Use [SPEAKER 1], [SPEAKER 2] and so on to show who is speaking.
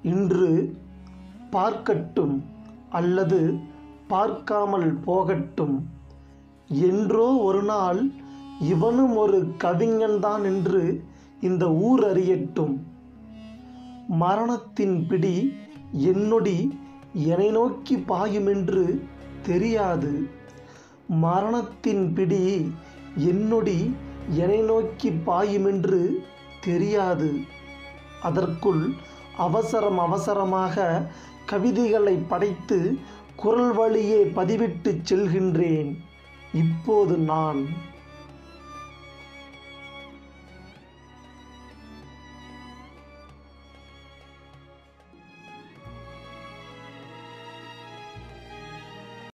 [SPEAKER 1] இன்று பார்க்கட்டும் அல்லது பார்க்காமல் போகட்டும் என்றோ ஒரு நாள் இவனும் ஒரு கவிஞன்தான் என்று இந்த ஊர் அறியட்டும் மரணத்தின் பிடி என்னொடி என்னை நோக்கி பாயுமென்று தெரியாது மரணத்தின் பிடி என்னொடி என்னை நோக்கி பாயுமென்று தெரியாது அதற்குள் அவசரம் அவசரமாக கவிதைகளை படைத்து குரல் வழியே பதிவிட்டு செல்கின்றேன் இப்போது நான்